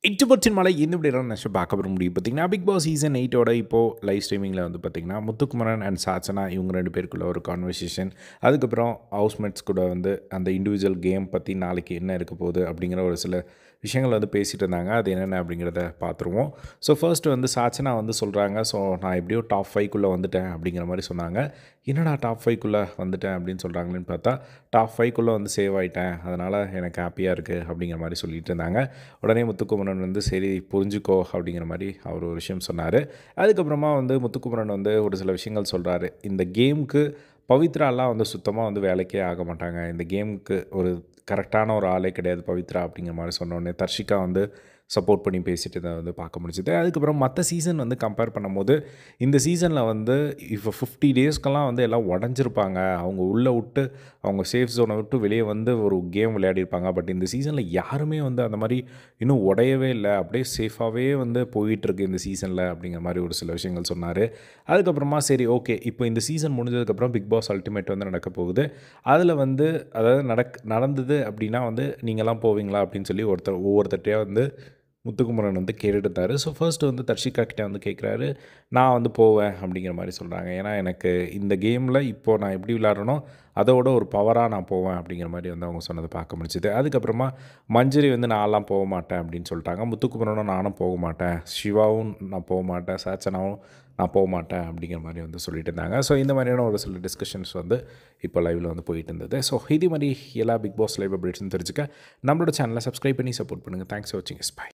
இட்டுபட்சின் மலை இந்த இப்படி நெக்ஸ்ட் பார்க்க போகிற முடியும் பார்த்தீங்கன்னா பிக் பாஸ் சீசன் எயிட்டோட இப்போது லைவ் ஸ்ட்ரீமிங்கில் வந்து பார்த்திங்கன்னா முத்துக்குமரன் அண்ட் சாச்சனா இவங்க ரெண்டு பேருக்குள்ள ஒரு கான்வர்சேஷன் அதுக்கப்புறம் ஹவுஸ்மேட்ஸ் கூட வந்து அந்த இண்டிவிஜுவல் கேம் பற்றி நாளைக்கு என்ன இருக்க போகுது அப்படிங்கிற ஒரு சில விஷயங்கள் வந்து பேசிகிட்டு இருந்தாங்க அது என்னென்ன அப்படிங்கிறத பார்த்துருவோம் ஸோ ஃபர்ஸ்ட் வந்து சாச்சனா வந்து சொல்கிறாங்க ஸோ நான் எப்படியோ டாப் ஃபைவ்க்குள்ளே வந்துட்டேன் அப்படிங்கிற மாதிரி சொன்னாங்க என்னடா டாப் ஃபைவ்க்குள்ளே வந்துட்டேன் அப்படின்னு சொல்கிறாங்களேன்னு பார்த்தா டாப் ஃபைவ்க்குள்ளே வந்து சேவ் ஆகிட்டேன் அதனால் எனக்கு ஹாப்பியாக இருக்குது அப்படிங்கிற மாதிரி சொல்லிட்டு இருந்தாங்க உடனே முத்துக்குமரன் வந்து சரி புரிஞ்சுக்கோ அப்படிங்கிற மாதிரி அவர் ஒரு விஷயம் சொன்னார் அதுக்கப்புறமா வந்து முத்துக்குமரன் வந்து ஒரு சில விஷயங்கள் சொல்கிறாரு இந்த கேமுக்கு பவித்ராலாம் வந்து சுத்தமாக வந்து வேலைக்கே ஆக மாட்டாங்க இந்த கேமுக்கு ஒரு கரெக்டான ஒரு ஆளே கிடையாது பவித்ரா அப்படிங்கிற மாதிரி சொன்னோடனே தர்ஷிகா வந்து சப்போர்ட் பண்ணி பேசிட்டு இதை வந்து பார்க்க முடிஞ்சுது அதுக்கப்புறம் மற்ற சீசன் வந்து கம்பேர் பண்ணும்போது இந்த சீசனில் வந்து இப்போ ஃபிஃப்டி டேஸ்க்கெல்லாம் வந்து எல்லாம் உடஞ்சிருப்பாங்க அவங்க உள்ளே விட்டு அவங்க சேஃப் ஜோனை விட்டு வெளியே வந்து ஒரு கேம் விளையாடிருப்பாங்க பட் இந்த சீசனில் யாருமே வந்து அந்த மாதிரி இன்னும் உடையவே இல்லை அப்படியே சேஃபாகவே வந்து போயிட்டுருக்கு இந்த சீசனில் அப்படிங்கிற மாதிரி ஒரு சில விஷயங்கள் சொன்னார் அதுக்கப்புறமா சரி ஓகே இப்போ இந்த சீசன் முடிஞ்சதுக்கப்புறம் பிக் பாஸ் அல்டிமேட் வந்து நடக்க போகுது அதில் வந்து அதாவது நடக் நடந்தது அப்படின்னா வந்து நீங்களாம் போவீங்களா அப்படின்னு சொல்லி ஒருத்தர் ஒவ்வொருத்தட்டையாக வந்து முத்துக்குமரன் வந்து கேட்டுட்டாரு ஸோ ஃபர்ஸ்ட் வந்து தர்ஷிகா கிட்டே வந்து கேட்குறாரு நான் வந்து போவேன் அப்படிங்கிற மாதிரி சொல்கிறாங்க ஏன்னா எனக்கு இந்த கேமில் இப்போது நான் எப்படி விளாட்றனோ அதோட ஒரு பவராக நான் போவேன் அப்படிங்கிற மாதிரி வந்து அவங்க சொன்னதை பார்க்க முடிச்சுது அதுக்கப்புறமா மஞ்சரி வந்து நான்லாம் போக மாட்டேன் அப்படின்னு சொல்லிட்டாங்க முத்துக்குமரனும் நானும் போக மாட்டேன் சிவாவும் நான் போக மாட்டேன் சாச்சனாவும் நான் போக மாட்டேன் அப்படிங்கிற மாதிரி வந்து சொல்லிட்டு இருந்தாங்க ஸோ இந்த மாதிரியான ஒரு சில டிஸ்கஷன்ஸ் வந்து இப்போ லைவில் வந்து போயிட்டு இருந்தது ஸோ இதே மாதிரி எல்லா பிக் பாஸ் லைவ் அப்டேட்ஸும் தெரிஞ்சுக்க நம்மளோட சேனலை சப்ஸ்கிரைப் பண்ணி சப்போர்ட் பண்ணுங்கள் தேங்க்ஸ் ஃபார் வாட்சிங் எஸ் பை